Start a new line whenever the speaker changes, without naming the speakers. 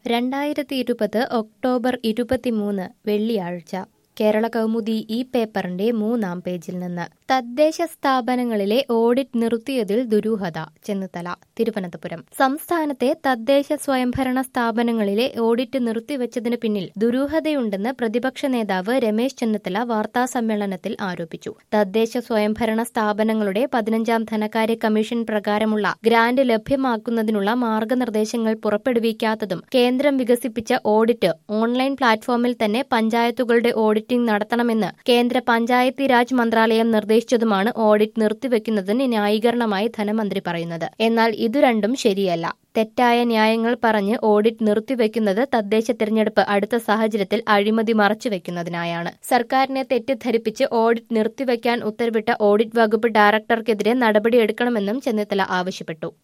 രണ്ടായിരത്തി ഇരുപത് ഒക്ടോബർ ഇരുപത്തിമൂന്ന് വെള്ളിയാഴ്ച കേരള കൗമുദി ഈ പേപ്പറിന്റെ മൂന്നാം പേജിൽ നിന്ന് തദ്ദേശ സ്ഥാപനങ്ങളിലെ ഓഡിറ്റ് നിർത്തിയതിൽ ദുരൂഹത ചെന്നിത്തല തിരുവനന്തപുരം സംസ്ഥാനത്തെ തദ്ദേശ സ്വയംഭരണ സ്ഥാപനങ്ങളിലെ ഓഡിറ്റ് നിർത്തിവച്ചതിന് പിന്നിൽ ദുരൂഹതയുണ്ടെന്ന് പ്രതിപക്ഷ നേതാവ് രമേശ് ചെന്നിത്തല വാർത്താസമ്മേളനത്തിൽ ആരോപിച്ചു തദ്ദേശ സ്വയംഭരണ സ്ഥാപനങ്ങളുടെ പതിനഞ്ചാം ധനകാര്യ കമ്മീഷൻ പ്രകാരമുള്ള ഗ്രാന്റ് ലഭ്യമാക്കുന്നതിനുള്ള മാർഗനിർദ്ദേശങ്ങൾ പുറപ്പെടുവിക്കാത്തതും കേന്ദ്രം വികസിപ്പിച്ച ഓഡിറ്റ് ഓൺലൈൻ പ്ലാറ്റ്ഫോമിൽ തന്നെ പഞ്ചായത്തുകളുടെ ഓഡിറ്റിംഗ് നടത്തണമെന്ന് കേന്ദ്ര പഞ്ചായത്തി രാജ് മന്ത്രാലയം നിർദ്ദേശിച്ചതുമാണ് ഓഡിറ്റ് നിർത്തിവെക്കുന്നതിന് ന്യായീകരണമായി ധനമന്ത്രി പറയുന്നത് എന്നാൽ ഇതു രണ്ടും ശരിയല്ല തെറ്റായ ന്യായങ്ങൾ പറഞ്ഞ് ഓഡിറ്റ് നിർത്തിവെക്കുന്നത് തദ്ദേശ തിരഞ്ഞെടുപ്പ് അടുത്ത സാഹചര്യത്തിൽ അഴിമതി മറച്ചുവെക്കുന്നതിനായാണ് സർക്കാരിനെ തെറ്റിദ്ധരിപ്പിച്ച് ഓഡിറ്റ് നിർത്തിവെക്കാൻ ഉത്തരവിട്ട ഓഡിറ്റ് വകുപ്പ് ഡയറക്ടർക്കെതിരെ നടപടിയെടുക്കണമെന്നും ചെന്നിത്തല ആവശ്യപ്പെട്ടു